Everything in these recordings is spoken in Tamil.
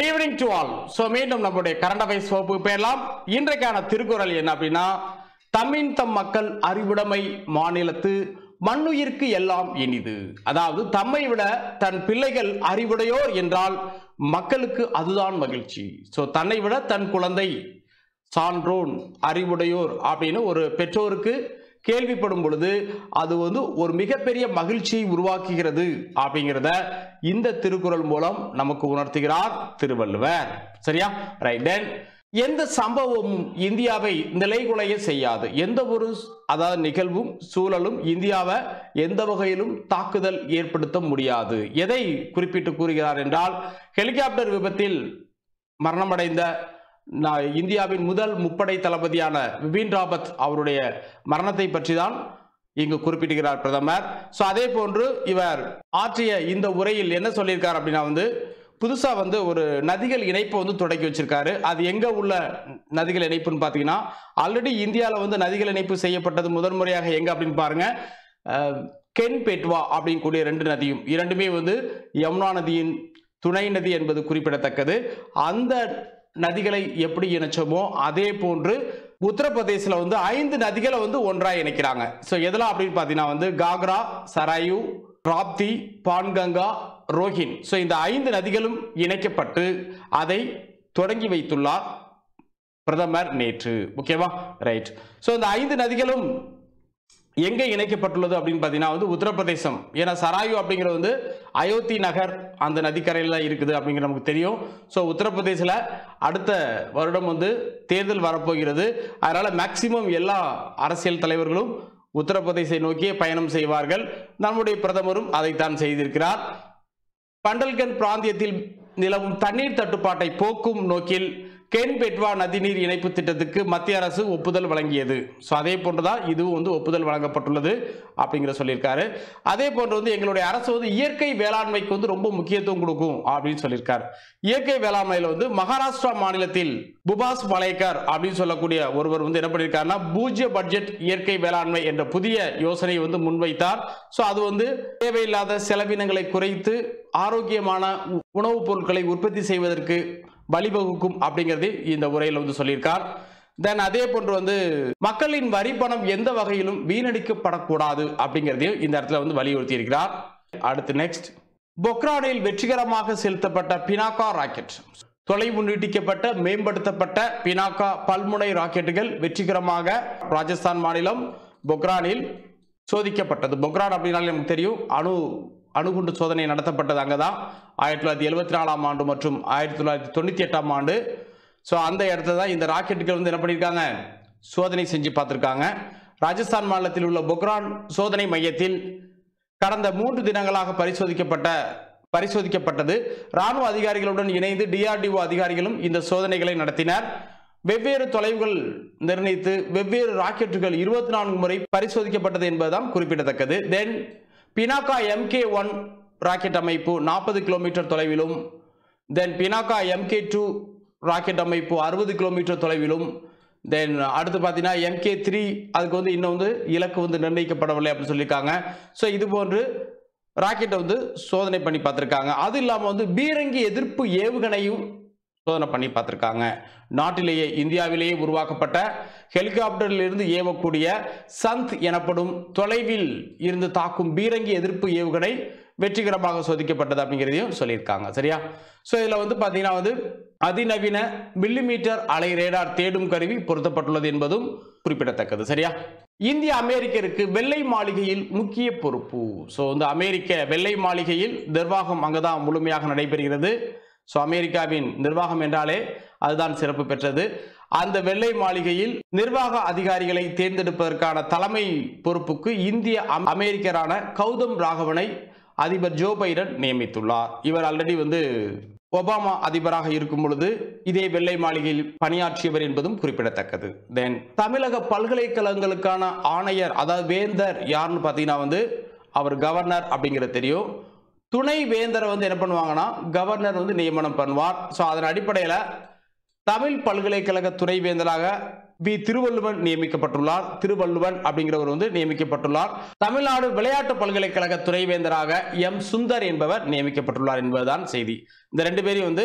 Good evening to all so மீண்டும் நம்முடைய கரண்ட் அஃபைர்ஸ் வகுப்பு பெறலாம் இன்றைக்கான திருக்குறள் என்ன அப்படின்னா தமிழ் தம் மக்கள் அறிவுடைமை மாநிலத்து மண்ணுயிர்க்கு எல்லாம் இனிது அதாவது தம்மை விட தன் பிள்ளைகள் அறிவுடையோர் என்றால் மக்களுக்கு அதுதான் மகிழ்ச்சி ஸோ தன்னை விட தன் குழந்தை சான்றோன் அறிவுடையோர் அப்படின்னு ஒரு பெற்றோருக்கு கேள்விப்படும் பொழுது அது வந்து ஒரு மிகப்பெரிய மகிழ்ச்சியை உருவாக்குகிறது அப்படிங்கிறத இந்த திருக்குறள் மூலம் நமக்கு உணர்த்துகிறார் திருவள்ளுவர் சரியா ரைட் தென் எந்த சம்பவமும் இந்தியாவை நிலைகுலைய செய்யாது எந்த ஒரு அதாவது நிகழ்வும் சூழலும் இந்தியாவை எந்த வகையிலும் தாக்குதல் ஏற்படுத்த முடியாது எதை குறிப்பிட்டு கூறுகிறார் என்றால் ஹெலிகாப்டர் விபத்தில் மரணமடைந்த நா- இந்தியாவின் முதல் முப்படை தளபதியான விபின் ராவத் அவருடைய மரணத்தை பற்றி தான் இங்கு குறிப்பிடுகிறார் பிரதமர் ஸோ அதே போன்று இவர் ஆற்றிய இந்த உரையில் என்ன சொல்லியிருக்கார் அப்படின்னா வந்து புதுசா வந்து ஒரு நதிகள் இணைப்பு வந்து தொடக்கி வச்சிருக்காரு அது எங்க உள்ள நதிகள் இணைப்புன்னு பார்த்தீங்கன்னா ஆல்ரெடி இந்தியாவில் வந்து நதிகள் இணைப்பு செய்யப்பட்டது முதன்முறையாக எங்க அப்படின்னு பாருங்க அஹ், கென் பெட்வா அப்படின்னு கூடிய ரெண்டு நதியும் இரண்டுமே வந்து யமுனா நதியின் துணை நதி என்பது குறிப்பிடத்தக்கது அந்த நதிகளை எப்படி இணைச்சோமோ அதே போன்று உத்தரப்பிரதேசில் வந்து ஐந்து நதிகளை வந்து ஒன்றாக இணைக்கிறாங்க ஸோ எதெல்லாம் அப்படின்னு பார்த்தீங்கன்னா வந்து காக்ரா சராயு ராப்தி பான்கங்கா ரோஹின் ஸோ இந்த ஐந்து நதிகளும் இணைக்கப்பட்டு அதை தொடங்கி வைத்துள்ளார் பிரதமர் நேற்று ஓகேவா ரைட் ஸோ இந்த ஐந்து நதிகளும் எங்கே இணைக்கப்பட்டுள்ளது அப்படின்னு பார்த்தீங்கன்னா வந்து உத்தரப்பிரதேசம் ஏன்னா சராயு அப்படிங்கிறது வந்து அயோத்தி நகர் அந்த நதிக்கரையில் தான் இருக்குது அப்படிங்கிறது நமக்கு தெரியும் ஸோ உத்தரப்பிரதேசில் அடுத்த வருடம் வந்து தேர்தல் வரப்போகிறது அதனால் மேக்சிமம் எல்லா அரசியல் தலைவர்களும் உத்தரப்பிரதேசை நோக்கியே பயணம் செய்வார்கள் நம்முடைய பிரதமரும் அதைத்தான் செய்திருக்கிறார் பண்டல்கன் பிராந்தியத்தில் நிலவும் தண்ணீர் தட்டுப்பாட்டை போக்கும் நோக்கில் கென் பெட்வா நதிநீர் இணைப்பு திட்டத்துக்கு மத்திய அரசு ஒப்புதல் வழங்கியது ஸோ அதே போன்றுதான் இதுவும் வந்து ஒப்புதல் வழங்கப்பட்டுள்ளது அப்படிங்கிற சொல்லியிருக்காரு அதே போன்று வந்து எங்களுடைய அரசு வந்து இயற்கை வேளாண்மைக்கு வந்து ரொம்ப முக்கியத்துவம் கொடுக்கும் அப்படின்னு சொல்லியிருக்காரு இயற்கை வேளாண்மையில் வந்து மகாராஷ்டிரா மாநிலத்தில் புபாஸ் மலைக்கர் அப்படின்னு சொல்லக்கூடிய ஒருவர் வந்து என்ன பண்ணியிருக்காருன்னா பூஜ்ய பட்ஜெட் இயற்கை வேளாண்மை என்ற புதிய யோசனையை வந்து முன்வைத்தார் ஸோ அது வந்து தேவையில்லாத செலவினங்களை குறைத்து ஆரோக்கியமான உ- உணவுப் பொருட்களை உற்பத்தி செய்வதற்கு வழிவகுக்கும் அப்படிங்கிறது இந்த உரையில் வந்து சொல்லியிருக்கார் தென் அதே போன்று வந்து மக்களின் வரி பணம் எந்த வகையிலும் வீணடிக்கப்படக்கூடாது அப்படிங்கிறதையும் இந்த இடத்துல வந்து வலியுறுத்தி இருக்கிறார் அடுத்து நெக்ஸ்ட் பொக்ரானில் வெற்றிகரமாக செலுத்தப்பட்ட பினாக்கா ராக்கெட் தொலைவு நீட்டிக்கப்பட்ட மேம்படுத்தப்பட்ட பினாக்கா பல்முனை ராக்கெட்டுகள் வெற்றிகரமாக ராஜஸ்தான் மாநிலம் பொக்ரானில் சோதிக்கப்பட்டது பொக்ரான் அப்படின்னாலே நமக்கு தெரியும் அணு அணுகுண்டு சோதனை நடத்தப்பட்டது அங்கே தான் ஆயிரத்தி தொள்ளாயிரத்தி எழுபத்தி நாலாம் ஆண்டு மற்றும் ஆயிரத்தி தொள்ளாயிரத்தி தொண்ணூற்றி எட்டாம் ஆண்டு ஸோ அந்த இடத்துல தான் இந்த ராக்கெட்டுகள் வந்து என்ன பண்ணியிருக்காங்க சோதனை செஞ்சு பார்த்துருக்காங்க ராஜஸ்தான் மாநிலத்தில் உள்ள பொக்ரான் சோதனை மையத்தில் கடந்த மூன்று தினங்களாக பரிசோதிக்கப்பட்ட பரிசோதிக்கப்பட்டது ராணுவ அதிகாரிகளுடன் இணைந்து டிஆர்டிஓ அதிகாரிகளும் இந்த சோதனைகளை நடத்தினர் வெவ்வேறு தொலைவுகள் நிர்ணயித்து வெவ்வேறு ராக்கெட்டுகள் இருபத்தி நான்கு முறை பரிசோதிக்கப்பட்டது என்பதுதான் குறிப்பிடத்தக்கது then Pinaka MK one rocket அமைப்பு நாற்பது கிலோமீட்டர் தொலைவிலும் then Pinaka MK two rocket அமைப்பு அறுபது கிலோமீட்டர் தொலைவிலும் தென் அடுத்து பார்த்தீங்கன்னா எம்கே த்ரீ அதுக்கு வந்து இன்னும் வந்து இலக்கு வந்து நிர்ணயிக்கப்படவில்லை அப்படின்னு சொல்லியிருக்காங்க ஸோ இது போன்று ராக்கெட்டை வந்து சோதனை பண்ணி பார்த்துருக்காங்க அது இல்லாமல் வந்து பீரங்கி எதிர்ப்பு ஏவுகணையும் சோதனை பண்ணி பார்த்துருக்காங்க நாட்டிலேயே இந்தியாவிலேயே உருவாக்கப்பட்ட ஹெலிகாப்டரில் இருந்து ஏவக்கூடிய சந்த் எனப்படும் தொலைவில் இருந்து தாக்கும் பீரங்கி எதிர்ப்பு ஏவுகணை வெற்றிகரமாக சோதிக்கப்பட்டது அப்படிங்கிறதையும் சொல்லியிருக்காங்க சரியா ஸோ இதில் வந்து பார்த்தீங்கன்னா வந்து அதிநவீன மில்லிமீட்டர் அலை ரேடார் தேடும் கருவி பொருத்தப்பட்டுள்ளது என்பதும் குறிப்பிடத்தக்கது சரியா இந்திய அமெரிக்கருக்கு வெள்ளை மாளிகையில் முக்கிய பொறுப்பு ஸோ வந்து அமெரிக்க வெள்ளை மாளிகையில் நிர்வாகம் அங்கதான் முழுமையாக நடைபெறுகிறது ஸோ அமெரிக்காவின் நிர்வாகம் என்றாலே அதுதான் சிறப்பு பெற்றது அந்த வெள்ளை மாளிகையில் நிர்வாக அதிகாரிகளை தேர்ந்தெடுப்பதற்கான தலைமை பொறுப்புக்கு இந்திய அம்- அமெரிக்கரான கௌதம் ராகவனை அதிபர் ஜோ பைடன் நியமித்துள்ளார் இவர் ஆல்ரெடி வந்து ஒபாமா அதிபராக இருக்கும் பொழுது இதே வெள்ளை மாளிகையில் பணியாற்றியவர் என்பதும் குறிப்பிடத்தக்கது தென் தமிழக பல்கலைக்கழகங்களுக்கான ஆணையர் அதாவது வேந்தர் யாருன்னு பார்த்தீங்கன்னா வந்து அவர் கவர்னர் அப்படிங்கிறது தெரியும் துணை வேந்தரை வந்து என்ன பண்ணுவாங்கன்னா கவர்னர் வந்து நியமனம் பண்ணுவார் ஸோ அதன் அடிப்படையில் தமிழ் பல்கலைக்கழக துணைவேந்தராக பி திருவள்ளுவன் நியமிக்கப்பட்டுள்ளார் திருவள்ளுவன் அப்படிங்கிறவர் வந்து நியமிக்கப்பட்டுள்ளார் தமிழ்நாடு விளையாட்டு பல்கலைக்கழக துணைவேந்தராக எம் சுந்தர் என்பவர் நியமிக்கப்பட்டுள்ளார் என்பதுதான் செய்தி இந்த ரெண்டு பேரையும் வந்து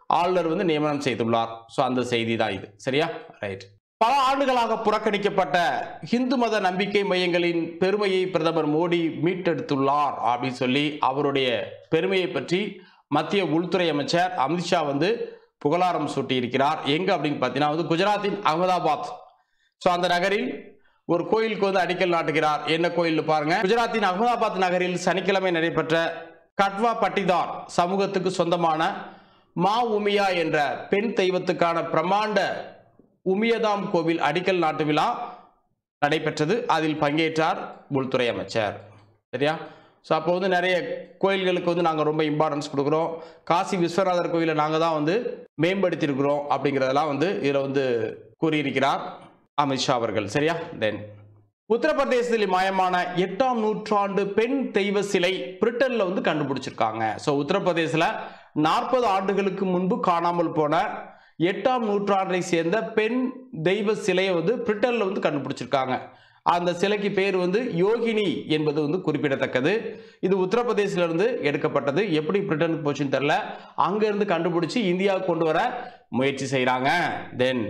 ஆளுநர் வந்து நியமனம் செய்துள்ளார் ஸோ அந்த செய்தி தான் இது சரியா ரைட் பல ஆண்டுகளாக புறக்கணிக்கப்பட்ட இந்து மத நம்பிக்கை மையங்களின் பெருமையை பிரதமர் மோடி மீட்டெடுத்துள்ளார் அப்படின்னு சொல்லி அவருடைய பெருமையை பற்றி மத்திய உள்துறை அமைச்சர் அமித்ஷா வந்து புகழாரம் சூட்டியிருக்கிறார் எங்க அப்படின்னு பார்த்தீங்கன்னா வந்து குஜராத்தின் அகமதாபாத் ஸோ அந்த நகரில் ஒரு கோயிலுக்கு வந்து அடிக்கல் நாட்டுகிறார் என்ன கோயில் பாருங்க குஜராத்தின் அகமதாபாத் நகரில் சனிக்கிழமை நடைபெற்ற கட்வா பட்டிதார் சமூகத்துக்கு சொந்தமான மா உமியா என்ற பெண் தெய்வத்துக்கான பிரமாண்ட உமியதாம் கோவில் அடிக்கல் நாட்டு விழா நடைபெற்றது அதில் பங்கேற்றார் உள்துறை அமைச்சர் சரியா ஸோ அப்போ வந்து நிறைய கோயில்களுக்கு வந்து நாங்கள் ரொம்ப இம்பார்ட்டன்ஸ் கொடுக்குறோம் காசி விஸ்வநாதர் கோயிலை நாங்கள் தான் வந்து மேம்படுத்தியிருக்கிறோம் அப்படிங்கிறதெல்லாம் வந்து இதில் வந்து கூறியிருக்கிறார் அமித்ஷா அவர்கள் சரியா தென் உத்தரப்பிரதேசத்தில் மாயமான எட்டாம் நூற்றாண்டு பெண் தெய்வ சிலை பிரிட்டன்ல வந்து கண்டுபிடிச்சிருக்காங்க ஸோ உத்தரப்பிரதேசில் நாற்பது ஆண்டுகளுக்கு முன்பு காணாமல் போன எட்டாம் நூற்றாண்டை சேர்ந்த பெண் தெய்வ சிலையை வந்து பிரிட்டன்ல வந்து கண்டுபிடிச்சிருக்காங்க அந்த சிலைக்கு பேர் வந்து யோகினி என்பது வந்து குறிப்பிடத்தக்கது இது உத்தரப்பிரதேசில இருந்து எடுக்கப்பட்டது எப்படி பிரிட்டனுக்கு போச்சுன்னு தெரியல அங்க இருந்து கண்டுபிடிச்சு இந்தியாவுக்கு கொண்டு வர முயற்சி செய்றாங்க தென்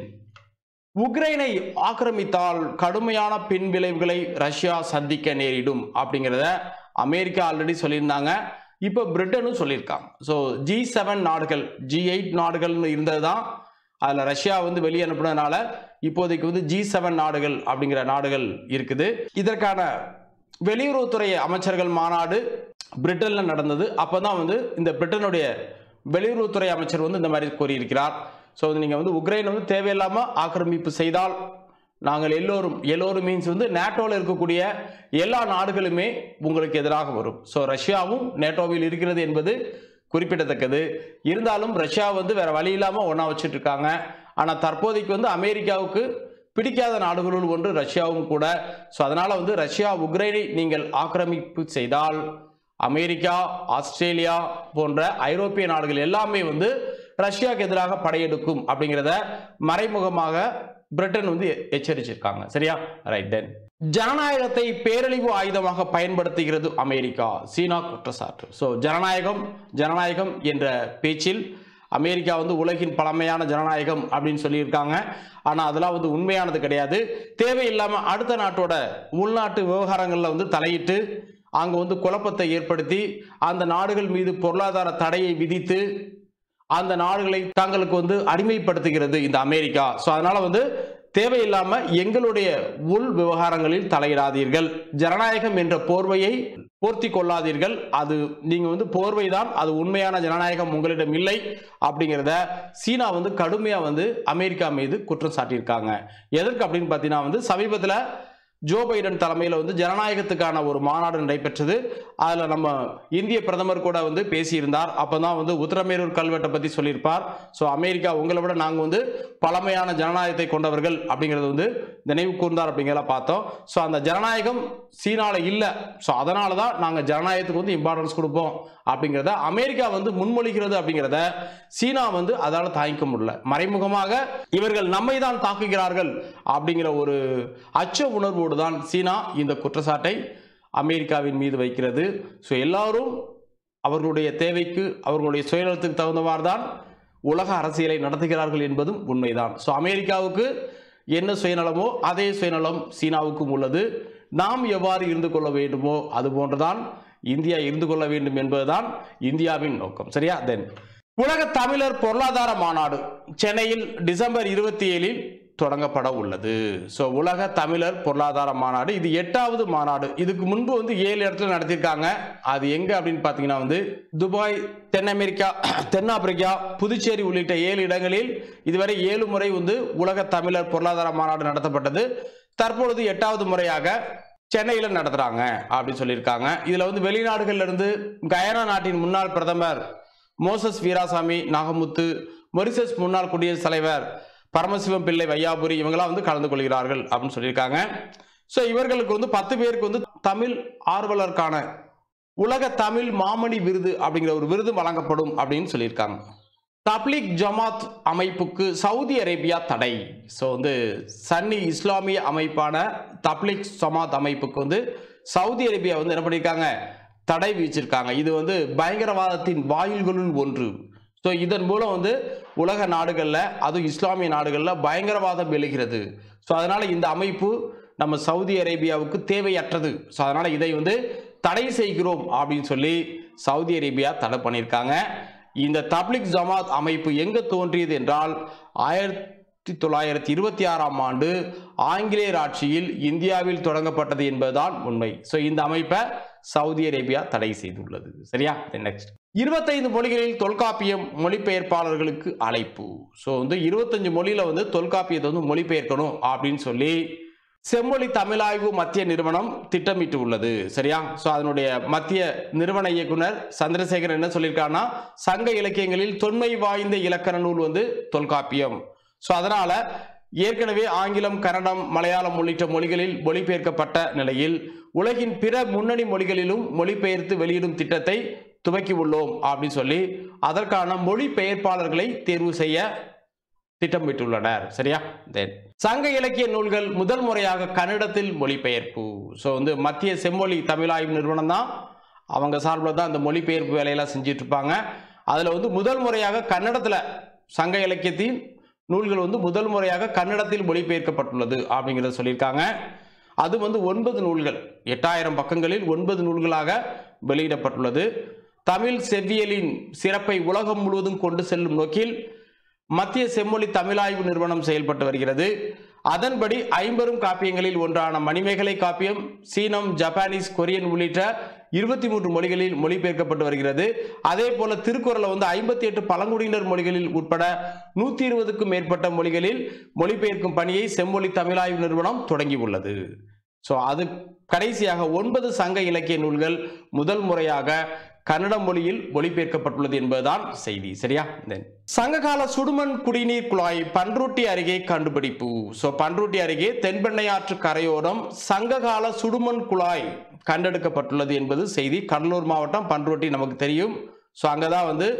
உக்ரைனை ஆக்கிரமித்தால் கடுமையான பின் விளைவுகளை ரஷ்யா சந்திக்க நேரிடும் அப்படிங்கிறத அமெரிக்கா ஆல்ரெடி சொல்லியிருந்தாங்க இப்போ பிரிட்டனும் சொல்லியிருக்காங்க ஸோ ஜி செவன் நாடுகள் ஜி எயிட் நாடுகள்னு இருந்தது தான் அதில் ரஷ்யா வந்து வெளியே அனுப்புனதுனால இப்போதைக்கு வந்து ஜி செவன் நாடுகள் அப்படிங்கிற நாடுகள் இருக்குது இதற்கான வெளியுறவுத்துறை அமைச்சர்கள் மாநாடு பிரிட்டன்ல நடந்தது அப்பதான் வந்து இந்த பிரிட்டனுடைய வெளியுறவுத்துறை அமைச்சர் வந்து இந்த மாதிரி கூறியிருக்கிறார் ஸோ நீங்கள் வந்து உக்ரைனை வந்து தேவையில்லாமல் ஆக்கிரமிப்பு செய்தால் நாங்கள் எல்லோரும் எல்லோரும் மீன்ஸ் வந்து நேட்டோவில் இருக்கக்கூடிய எல்லா நாடுகளுமே உங்களுக்கு எதிராக வரும் ஸோ ரஷ்யாவும் நேட்டோவில் இருக்கிறது என்பது குறிப்பிடத்தக்கது இருந்தாலும் ரஷ்யா வந்து வேற வழி இல்லாமல் ஒன்றா வச்சுட்டு இருக்காங்க ஆனால் தற்போதைக்கு வந்து அமெரிக்காவுக்கு பிடிக்காத நாடுகளுள் ஒன்று ரஷ்யாவும் கூட ஸோ அதனால வந்து ரஷ்யா உக்ரைனை நீங்கள் ஆக்கிரமிப்பு செய்தால் அமெரிக்கா ஆஸ்திரேலியா போன்ற ஐரோப்பிய நாடுகள் எல்லாமே வந்து ரஷ்யாவுக்கு எதிராக படையெடுக்கும் அப்படிங்கிறத மறைமுகமாக பிரிட்டன் வந்து எ- எச்சரிச்சிருக்காங்க சரியா ரைட் தென் ஜனநாயகத்தை பேரழிவு ஆயுதமாக பயன்படுத்துகிறது அமெரிக்கா சீனா குற்றச்சாட்டு ஸோ ஜனநாயகம் ஜனநாயகம் என்ற பேச்சில் அமெரிக்கா வந்து உலகின் பழமையான ஜனநாயகம் அப்படின்னு சொல்லியிருக்காங்க ஆனால் அதெல்லாம் வந்து உண்மையானது கிடையாது தேவையில்லாமல் அடுத்த நாட்டோட உள்நாட்டு விவகாரங்களில் வந்து தலையிட்டு அங்கே வந்து குழப்பத்தை ஏற்படுத்தி அந்த நாடுகள் மீது பொருளாதார தடையை விதித்து அந்த நாடுகளை தங்களுக்கு வந்து அடிமைப்படுத்துகிறது இந்த அமெரிக்கா ஸோ அதனால வந்து தேவையில்லாம எங்களுடைய உள் விவகாரங்களில் தலையிடாதீர்கள் ஜனநாயகம் என்ற போர்வையை போர்த்தி கொள்ளாதீர்கள் அது நீங்க வந்து போர்வைதான் அது உண்மையான ஜனநாயகம் உங்களிடம் இல்லை அப்படிங்கிறத சீனா வந்து கடுமையா வந்து அமெரிக்கா மீது குற்றம் சாட்டியிருக்காங்க எதற்கு அப்படின்னு பார்த்தீங்கன்னா வந்து சமீபத்தில் ஜோ பைடன் தலைமையில் வந்து ஜனநாயகத்துக்கான ஒரு மாநாடு நடைபெற்றது அதில் நம்ம இந்திய பிரதமர் கூட வந்து பேசியிருந்தார் அப்போ தான் வந்து உத்தரமேரூர் கல்வெட்டை பற்றி சொல்லியிருப்பார் ஸோ அமெரிக்கா உங்களை விட நாங்கள் வந்து பழமையான ஜனநாயகத்தை கொண்டவர்கள் அப்படிங்கிறது வந்து நினைவு கூர்ந்தார் அப்படிங்கிறத பார்த்தோம் ஸோ அந்த ஜனநாயகம் சீனாவில் இல்லை ஸோ அதனால தான் நாங்கள் ஜனநாயகத்துக்கு வந்து இம்பார்ட்டன்ஸ் கொடுப்போம் அப்படிங்கிறத அமெரிக்கா வந்து முன்மொழிகிறது அப்படிங்கிறத சீனா வந்து அதால் தாங்கிக்க முடியல மறைமுகமாக இவர்கள் நம்மை தான் தாக்குகிறார்கள் அப்படிங்கிற ஒரு அச்ச உணர்வோடு தான் சீனா இந்த குற்றச்சாட்டை அமெரிக்காவின் மீது வைக்கிறது ஸோ எல்லாரும் அவர்களுடைய தேவைக்கு அவர்களுடைய சுயநலத்துக்கு தகுந்தவாறு தான் உலக அரசியலை நடத்துகிறார்கள் என்பதும் உண்மைதான் ஸோ அமெரிக்காவுக்கு என்ன சுயநலமோ அதே சுயநலம் சீனாவுக்கும் உள்ளது நாம் எவ்வாறு இருந்து கொள்ள வேண்டுமோ அது போன்றுதான் இந்தியா இருந்து கொள்ள வேண்டும் என்பதுதான் இந்தியாவின் நோக்கம் சரியா தென் உலக தமிழர் பொருளாதார மாநாடு சென்னையில் டிசம்பர் இருபத்தி ஏழில் தொடங்கப்பட உள்ளது ஸோ உலக தமிழர் பொருளாதார மாநாடு இது எட்டாவது மாநாடு இதுக்கு முன்பு வந்து ஏழு இடத்துல நடத்தியிருக்காங்க அது எங்க அப்படின்னு பார்த்தீங்கன்னா வந்து துபாய் தென் அமெரிக்கா தென்னாப்பிரிக்கா புதுச்சேரி உள்ளிட்ட ஏழு இடங்களில் இதுவரை ஏழு முறை வந்து உலக தமிழர் பொருளாதார மாநாடு நடத்தப்பட்டது தற்பொழுது எட்டாவது முறையாக சென்னையில் நடத்துறாங்க அப்படின்னு சொல்லியிருக்காங்க இதுல வந்து வெளிநாடுகள்ல இருந்து கயனா நாட்டின் முன்னாள் பிரதமர் மோசஸ் வீராசாமி நாகமுத்து மொரிசஸ் முன்னாள் குடியரசுத் தலைவர் பரமசிவம் பிள்ளை வையாபுரி இவங்கெல்லாம் வந்து கலந்து கொள்கிறார்கள் அப்படின்னு சொல்லியிருக்காங்க ஸோ இவர்களுக்கு வந்து பத்து பேருக்கு வந்து தமிழ் ஆர்வலருக்கான உலக தமிழ் மாமணி விருது அப்படிங்கிற ஒரு விருது வழங்கப்படும் அப்படின்னு சொல்லியிருக்காங்க தப்லீக் ஜமாத் அமைப்புக்கு சவுதி அரேபியா தடை ஸோ வந்து சன்னி இஸ்லாமிய அமைப்பான தப்லீக் ஜமாத் அமைப்புக்கு வந்து சவுதி அரேபியா வந்து என்ன பண்ணியிருக்காங்க தடை விதிச்சிருக்காங்க இது வந்து பயங்கரவாதத்தின் வாயில்களுள் ஒன்று ஸோ இதன் மூலம் வந்து உலக நாடுகளில் அதுவும் இஸ்லாமிய நாடுகளில் பயங்கரவாதம் எழுகிறது ஸோ அதனால் இந்த அமைப்பு நம்ம சவுதி அரேபியாவுக்கு தேவையற்றது ஸோ அதனால் இதை வந்து தடை செய்கிறோம் அப்படின்னு சொல்லி சவுதி அரேபியா தடை பண்ணியிருக்காங்க இந்த தப்லிக் ஜமாத் அமைப்பு எங்கே தோன்றியது என்றால் ஆயிரத்தி தொள்ளாயிரத்தி இருபத்தி ஆறாம் ஆண்டு ஆங்கிலேயர் ஆட்சியில் இந்தியாவில் தொடங்கப்பட்டது என்பதுதான் உண்மை ஸோ இந்த அமைப்பை சவுதி அரேபியா தடை செய்துள்ளது சரியா நெக்ஸ்ட் இருபத்தைந்து மொழிகளில் தொல்காப்பியம் மொழிபெயர்ப்பாளர்களுக்கு அழைப்பு ஸோ வந்து இருபத்தஞ்சு மொழியில வந்து தொல்காப்பியத்தை வந்து மொழிபெயர்க்கணும் அப்படின்னு சொல்லி செம்மொழி தமிழாய்வு மத்திய நிறுவனம் திட்டமிட்டு உள்ளது சரியா ஸோ அதனுடைய மத்திய நிறுவன இயக்குனர் சந்திரசேகர் என்ன சொல்லியிருக்காருன்னா சங்க இலக்கியங்களில் தொன்மை வாய்ந்த இலக்கண நூல் வந்து தொல்காப்பியம் ஸோ அதனால ஏற்கனவே ஆங்கிலம் கன்னடம் மலையாளம் உள்ளிட்ட மொழிகளில் மொழிபெயர்க்கப்பட்ட நிலையில் உலகின் பிற முன்னணி மொழிகளிலும் மொழிபெயர்த்து வெளியிடும் திட்டத்தை துவக்கி உள்ளோம் அப்படின்னு சொல்லி அதற்கான மொழிபெயர்ப்பாளர்களை தேர்வு செய்ய திட்டமிட்டுள்ளனர் சரியா தென் சங்க இலக்கிய நூல்கள் முதல் முறையாக கன்னடத்தில் மொழிபெயர்ப்பு ஸோ வந்து மத்திய செம்மொழி தமிழாய்வு நிறுவனம் தான் அவங்க சார்பில் தான் அந்த மொழிபெயர்ப்பு வேலையெல்லாம் செஞ்சுட்டு இருப்பாங்க அதில் வந்து முதல் முறையாக கன்னடத்தில் சங்க இலக்கியத்தின் நூல்கள் வந்து முதல் முறையாக கன்னடத்தில் மொழிபெயர்க்கப்பட்டுள்ளது அப்படிங்கிறத சொல்லியிருக்காங்க அது வந்து ஒன்பது நூல்கள் எட்டாயிரம் பக்கங்களில் ஒன்பது நூல்களாக வெளியிடப்பட்டுள்ளது தமிழ் செவ்வியலின் சிறப்பை உலகம் முழுவதும் கொண்டு செல்லும் நோக்கில் மத்திய செம்மொழி தமிழாய்வு நிறுவனம் செயல்பட்டு வருகிறது அதன்படி ஐம்பெரும் காப்பியங்களில் ஒன்றான மணிமேகலை காப்பியம் சீனம் ஜப்பானீஸ் கொரியன் உள்ளிட்ட இருபத்தி மூன்று மொழிகளில் மொழிபெயர்க்கப்பட்டு வருகிறது அதே போல திருக்குறளை வந்து ஐம்பத்தி எட்டு பழங்குடியினர் மொழிகளில் உட்பட நூத்தி இருபதுக்கும் மேற்பட்ட மொழிகளில் மொழிபெயர்க்கும் பணியை செம்மொழி தமிழாய்வு நிறுவனம் தொடங்கியுள்ளது ஸோ அது கடைசியாக ஒன்பது சங்க இலக்கிய நூல்கள் முதல் முறையாக கன்னட மொழியில் மொழிபெயர்க்கப்பட்டுள்ளது என்பதுதான் செய்தி சரியா Then, சங்ககால சுடுமண் குடிநீர் குழாய் பன்ருட்டி அருகே கண்டுபிடிப்பு ஸோ பன்ருட்டி அருகே தென்பெண்ணை ஆற்று கரையோரம் சங்ககால சுடுமண் குழாய் கண்டெடுக்கப்பட்டுள்ளது என்பது செய்தி கடலூர் மாவட்டம் பன்ருட்டி நமக்கு தெரியும் ஸோ அங்கதான் வந்து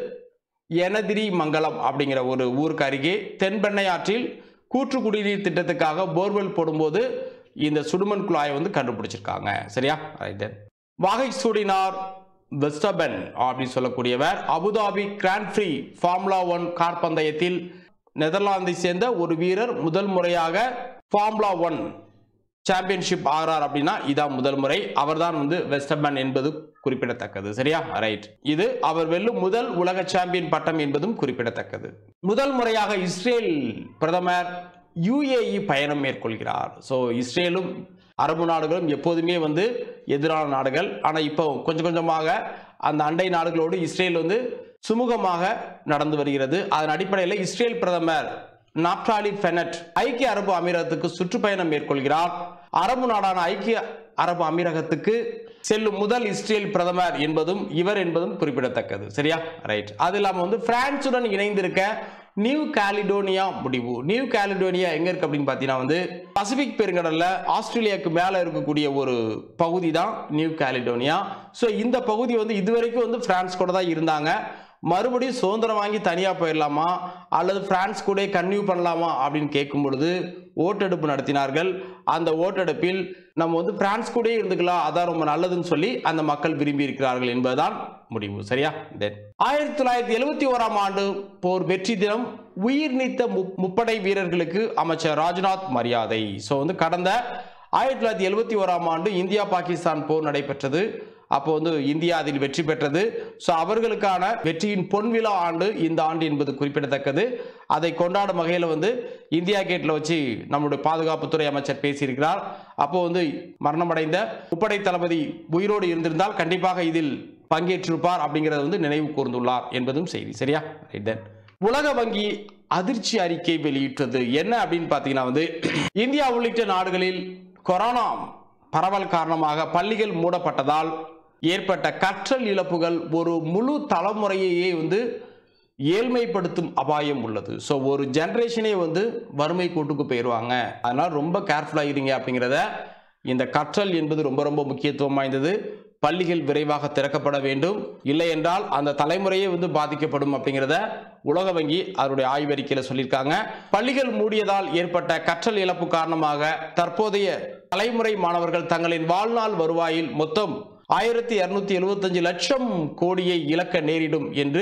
எனதிரி மங்கலம் அப்படிங்கிற ஒரு ஊருக்கு அருகே தென்பெண்ணை ஆற்றில் கூற்று குடிநீர் திட்டத்துக்காக போர்வெல் போடும்போது இந்த சுடுமண் குழாயை வந்து கண்டுபிடிச்சிருக்காங்க சரியா ரைட் வாகை சூடினார் வெஸ்டபன் அப்படின்னு சொல்லக்கூடியவர் Abu Dhabi grand prix formula one car பந்தயத்தில் நெதர்லாந்தை சேர்ந்த ஒரு வீரர் முதல் முறையாக ஃபார்முலா ஒன் சாம்பியன்ஷிப் ஆகிறார் அப்படின்னா இதான் முதல் முறை அவர்தான் வந்து வெஸ்டர்மேன் என்பது குறிப்பிடத்தக்கது சரியா ரைட் இது அவர் வெல்லும் முதல் உலக சாம்பியன் பட்டம் என்பதும் குறிப்பிடத்தக்கது முதல் முறையாக இஸ்ரேல் பிரதமர் யுஏஇ பயணம் மேற்கொள்கிறார் ஸோ இஸ்ரேலும் அரபு நாடுகளும் எப்போதுமே வந்து எதிரான நாடுகள் ஆனால் இப்போ கொஞ்சம் கொஞ்சமாக அந்த அண்டை நாடுகளோடு இஸ்ரேல் வந்து சுமூகமாக நடந்து வருகிறது அதன் அடிப்படையில் இஸ்ரேல் பிரதமர் நாப்டாலி ஃபெனட் ஐக்கிய அரபு அமீரகத்துக்கு சுற்றுப்பயணம் மேற்கொள்கிறார் அரபு நாடான ஐக்கிய அரபு அமீரகத்துக்கு செல்லும் முதல் இஸ்ரேல் பிரதமர் என்பதும் இவர் என்பதும் குறிப்பிடத்தக்கது சரியா ரைட் அது இல்லாமல் வந்து பிரான்சுடன் இணைந்திருக்க நியூ காலிடோனியா முடிவு நியூ காலிடோனியா எங்க இருக்கு அப்படின்னு பார்த்தீங்கன்னா வந்து பசிபிக் பெருங்கடல்ல ஆஸ்திரேலியாவுக்கு மேலே இருக்கக்கூடிய ஒரு பகுதி தான் நியூ காலிடோனியா ஸோ இந்த பகுதி வந்து இதுவரைக்கும் வந்து பிரான்ஸ் கூட தான் இருந்தாங்க மறுபடியும் சுதந்திரம் வாங்கி தனியாக போயிடலாமா அல்லது பிரான்ஸ் கூட கன்டினியூ பண்ணலாமா அப்படின்னு கேட்கும் பொழுது ஓட்டெடுப்பு நடத்தினார்கள் அந்த ஓட்டெடுப்பில் நம்ம வந்து பிரான்ஸ் கூட இருந்துக்கலாம் அதான் ரொம்ப நல்லதுன்னு சொல்லி அந்த மக்கள் விரும்பி இருக்கிறார்கள் என்பதுதான் முடிவு சரியா தென் ஆயிரத்தி தொள்ளாயிரத்தி எழுபத்தி ஓராம் ஆண்டு போர் வெற்றி தினம் உயிர் நீத்த மு- முப்படை வீரர்களுக்கு அமைச்சர் ராஜ்நாத் மரியாதை ஸோ வந்து கடந்த ஆயிரத்தி தொள்ளாயிரத்தி எழுபத்தி ஓராம் ஆண்டு இந்தியா பாகிஸ்தான் போர் நடைபெற்றது அப்போ வந்து இந்தியா அதில் வெற்றி பெற்றது ஸோ அவர்களுக்கான வெற்றியின் பொன்விழா ஆண்டு இந்த ஆண்டு என்பது குறிப்பிடத்தக்கது அதை கொண்டாடும் வகையில் வந்து இந்தியா கேட்டில் வச்சு நம்முடைய பாதுகாப்புத்துறை அமைச்சர் பேசியிருக்கிறார் அப்போ வந்து மரணமடைந்த முப்படை தளபதி உயிரோடு இருந்திருந்தால் கண்டிப்பாக இதில் பங்கேற்றிருப்பார் அப்படிங்கிறத வந்து நினைவு கூர்ந்துள்ளார் என்பதும் செய்தி சரியா Right then. உலக வங்கி அதிர்ச்சி அறிக்கை வெளியிட்டது என்ன அப்படின்னு பார்த்தீங்கன்னா வந்து இந்தியா உள்ளிட்ட நாடுகளில் கொரோனா பரவல் காரணமாக பள்ளிகள் மூடப்பட்டதால் ஏற்பட்ட கற்றல் இழப்புகள் ஒரு முழு தலைமுறையையே வந்து ஏழ்மைப்படுத்தும் அபாயம் உள்ளது ஸோ ஒரு ஜென்ரேஷனே வந்து வறுமை கூட்டுக்கு போயிடுவாங்க அதனால் ரொம்ப கேர்ஃபுல்லாக இருங்க அப்படிங்கிறத இந்த கற்றல் என்பது ரொம்ப ரொம்ப முக்கியத்துவம் வாய்ந்தது பள்ளிகள் விரைவாக திறக்கப்பட வேண்டும் இல்லை என்றால் அந்த தலைமுறையே வந்து பாதிக்கப்படும் அப்படிங்கிறத உலக வங்கி அதனுடைய ஆய்வறிக்கையில் சொல்லியிருக்காங்க பள்ளிகள் மூடியதால் ஏற்பட்ட கற்றல் இழப்பு காரணமாக தற்போதைய தலைமுறை மாணவர்கள் தங்களின் வாழ்நாள் வருவாயில் மொத்தம் ஆயிரத்தி இருநூத்தி எழுபத்தஞ்சு லட்சம் கோடியை இழக்க நேரிடும் என்று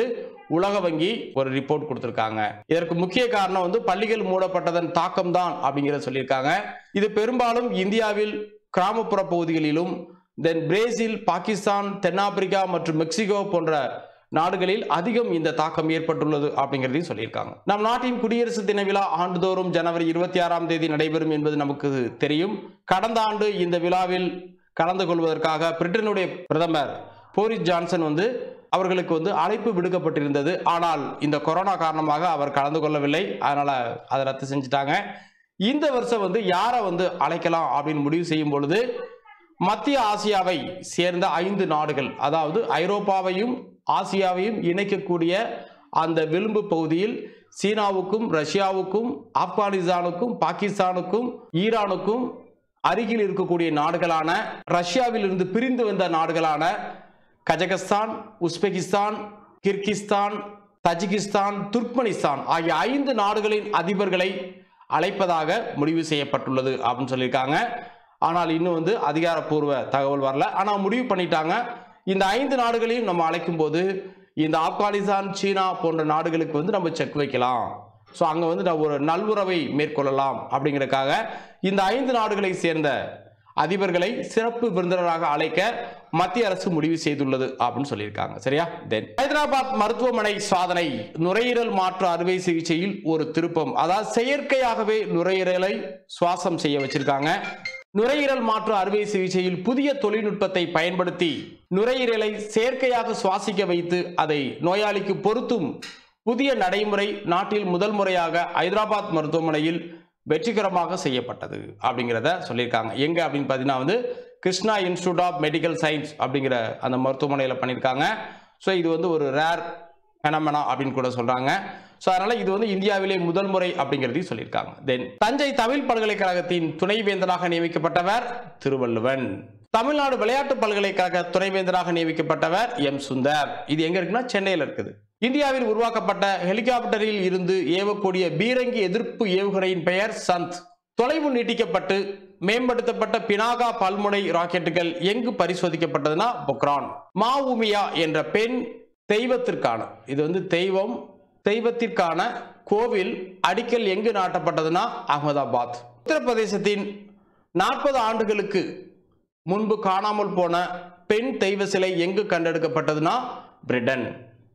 உலக வங்கி ஒரு ரிப்போர்ட் கொடுத்திருக்காங்க இதற்கு முக்கிய காரணம் வந்து பள்ளிகள் மூடப்பட்டதன் தாக்கம் தான் அப்படிங்கிறத சொல்லியிருக்காங்க இது பெரும்பாலும் இந்தியாவில் கிராமப்புற பகுதிகளிலும் தென் பிரேசில் பாகிஸ்தான் தென்னாப்பிரிக்கா மற்றும் மெக்சிகோ போன்ற நாடுகளில் அதிகம் இந்த தாக்கம் ஏற்பட்டுள்ளது அப்படிங்கிறதையும் சொல்லியிருக்காங்க நம் நாட்டின் குடியரசு தின விழா ஆண்டுதோறும் ஜனவரி இருபத்தி ஆறாம் தேதி நடைபெறும் என்பது நமக்கு தெரியும் கடந்த ஆண்டு இந்த விழாவில் கலந்து கொள்வதற்காக பிரிட்டனுடைய பிரதமர் போரிஸ் ஜான்சன் வந்து அவர்களுக்கு வந்து அழைப்பு விடுக்கப்பட்டிருந்தது ஆனால் இந்த கொரோனா காரணமாக அவர் கலந்து கொள்ளவில்லை அதனால அதை ரத்து செஞ்சுட்டாங்க இந்த வருஷம் வந்து யாரை வந்து அழைக்கலாம் அப்படின்னு முடிவு செய்யும் பொழுது மத்திய ஆசியாவை சேர்ந்த ஐந்து நாடுகள் அதாவது ஐரோப்பாவையும் ஆசியாவையும் இணைக்கக்கூடிய அந்த விளிம்பு பகுதியில் சீனாவுக்கும் ரஷ்யாவுக்கும் ஆப்கானிஸ்தானுக்கும் பாகிஸ்தானுக்கும் ஈரானுக்கும் அருகில் இருக்கக்கூடிய நாடுகளான ரஷ்யாவில் இருந்து பிரிந்து வந்த நாடுகளான Kazakhstan Uzbekistan Kyrgyzstan Tajikistan Turkmenistan ஆகிய ஐந்து நாடுகளின் அதிபர்களை அழைப்பதாக முடிவு செய்யப்பட்டுள்ளது அப்படின்னு சொல்லியிருக்காங்க ஆனால் இன்னும் வந்து அதிகாரப்பூர்வ தகவல் வரல ஆனால் முடிவு பண்ணிட்டாங்க இந்த ஐந்து நாடுகளையும் நம்ம அழைக்கும் போது இந்த ஆப்கானிஸ்தான் சீனா போன்ற நாடுகளுக்கு வந்து நம்ம செக் வைக்கலாம் ஸோ அங்கே வந்து நம்ம ஒரு நல்வுறவை மேற்கொள்ளலாம் அப்படிங்கிறதுக்காக இந்த ஐந்து நாடுகளை சேர்ந்த அதிபர்களை சிறப்பு விருந்தினராக அழைக்க மத்திய அரசு முடிவு செய்துள்ளது அப்படின்னு சொல்லியிருக்காங்க சரியா தென் ஹைதராபாத் மருத்துவமனை சாதனை நுரையீரல் மாற்று அறுவை சிகிச்சையில் ஒரு திருப்பம் அதாவது செயற்கையாகவே நுரையீரலை சுவாசம் செய்ய வச்சிருக்காங்க நுரையீரல் மாற்று அறுவை சிகிச்சையில் புதிய தொழில்நுட்பத்தை பயன்படுத்தி நுரையீரலை செயற்கையாக சுவாசிக்க வைத்து அதை நோயாளிக்கு பொருத்தும் புதிய நடைமுறை நாட்டில் முதல் முறையாக ஹைதராபாத் மருத்துவமனையில் வெற்றிகரமாக செய்யப்பட்டது அப்படிங்கிறத சொல்லியிருக்காங்க எங்க அப்படின்னு பார்த்தீங்கன்னா வந்து Krishna institute of medical science அப்படிங்கிற அந்த மருத்துவமனையில் பண்ணியிருக்காங்க ஸோ இது வந்து ஒரு ரேர் ஃபெனமனா அப்படின்னு கூட சொல்றாங்க ஸோ அதனால இது வந்து இந்தியாவிலே முதல் முறை அப்படிங்கிறதையும் சொல்லியிருக்காங்க தென் தஞ்சை தமிழ் பல்கலைக்கழகத்தின் துணைவேந்தராக நியமிக்கப்பட்டவர் திருவள்ளுவன் தமிழ்நாடு விளையாட்டு பல்கலைக்கழக துணைவேந்தராக நியமிக்கப்பட்டவர் எம் சுந்தர் இது எங்க இருக்குன்னா சென்னையில் இருக்குது இந்தியாவில் உருவாக்கப்பட்ட ஹெலிகாப்டரில் இருந்து ஏவக்கூடிய பீரங்கி எதிர்ப்பு ஏவுகணையின் பெயர் சந்த் தொலைவு நீட்டிக்கப்பட்டு மேம்படுத்தப்பட்ட பினாகா பல்முனை ராக்கெட்டுகள் எங்கு பரிசோதிக்கப்பட்டதுன்னா பொக்ரான் மாவுமியா என்ற பெண் தெய்வத்திற்கான இது வந்து தெய்வம் தெய்வத்திற்கான கோவில் அடிக்கல் எங்கு நாட்டப்பட்டதுன்னா அகமதாபாத் உத்தரப்பிரதேசத்தின் நாற்பது ஆண்டுகளுக்கு முன்பு காணாமல் போன பெண் தெய்வ சிலை எங்கு கண்டெடுக்கப்பட்டதுன்னா பிரிட்டன்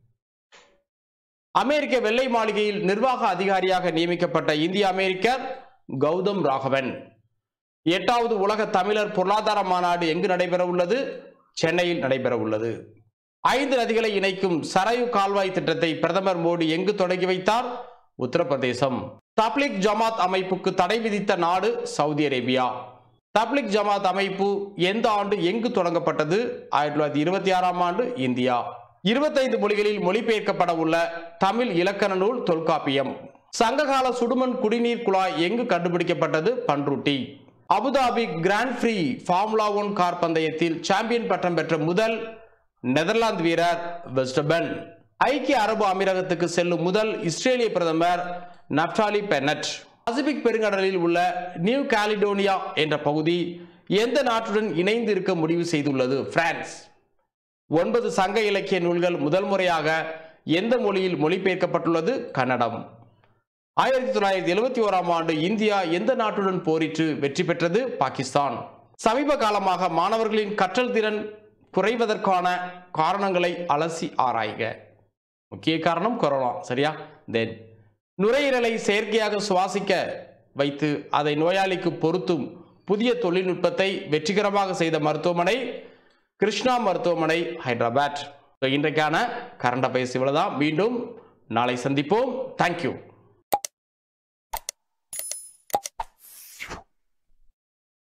அமெரிக்க வெள்ளை மாளிகையில் நிர்வாக அதிகாரியாக நியமிக்கப்பட்ட இந்திய அமெரிக்கர் கௌதம் ராகவன் எட்டாவது உலக தமிழர் பொருளாதார மாநாடு எங்கு நடைபெற உள்ளது சென்னையில் நடைபெற உள்ளது ஐந்து நதிகளை இணைக்கும் சரயு கால்வாய் திட்டத்தை பிரதமர் மோடி எங்கு தொடங்கி வைத்தார் உத்தரப்பிரதேசம் தப்லிக் ஜமாத் அமைப்புக்கு தடை விதித்த நாடு சவுதி அரேபியா தப்லிக் ஜமாத் அமைப்பு எந்த ஆண்டு எங்கு தொடங்கப்பட்டது ஆயிரத்தி தொள்ளாயிரத்தி இருபத்தி ஆறாம் ஆண்டு இந்தியா இருபத்தைந்து மொழிகளில் மொழிபெயர்க்கப்பட உள்ள தமிழ் இலக்கண நூல் தொல்காப்பியம் சங்ககால சுடுமண் குடிநீர் குழாய் எங்கு கண்டுபிடிக்கப்பட்டது Panruti Abu Dhabi grand prix formula one car பந்தயத்தில் சாம்பியன் பட்டம் பெற்ற முதல் நெதர்லாந்து வீரர் வெஸ்டபன் ஐக்கிய அரபு அமீரகத்துக்கு செல்லும் முதல் இஸ்ரேலிய பிரதமர் நப்டாலி பென்னட் பசிபிக் பெருங்கடலில் உள்ள நியூ காலிடோனியா என்ற பகுதி எந்த நாட்டுடன் இணைந்து இருக்க முடிவு செய்துள்ளது பிரான்ஸ் ஒன்பது சங்க இலக்கிய நூல்கள் முதல் முறையாக எந்த மொழியில் மொழிபெயர்க்கப்பட்டுள்ளது கன்னடம் ஆயிரத்தி தொள்ளாயிரத்தி எழுபத்தி ஓராம் ஆண்டு இந்தியா எந்த நாட்டுடன் போரிட்டு வெற்றி பெற்றது பாகிஸ்தான் சமீப காலமாக மாணவர்களின் கற்றல் திறன் குறைவதற்கான காரணங்களை அலசி ஆராய்க முக்கிய காரணம் கொரோனா சரியா தென் நுரையீரலை செயற்கையாக சுவாசிக்க வைத்து அதை நோயாளிக்கு பொருத்தும் புதிய தொழில்நுட்பத்தை வெற்றிகரமாக செய்த மருத்துவமனை கிருஷ்ணா மருத்துவமனை ஹைதராபாத் So, இன்றைக்கான கரண்ட் அஃபேர்ஸ் இவ்வளவுதான் மீண்டும் நாளை சந்திப்போம் தேங்க்யூ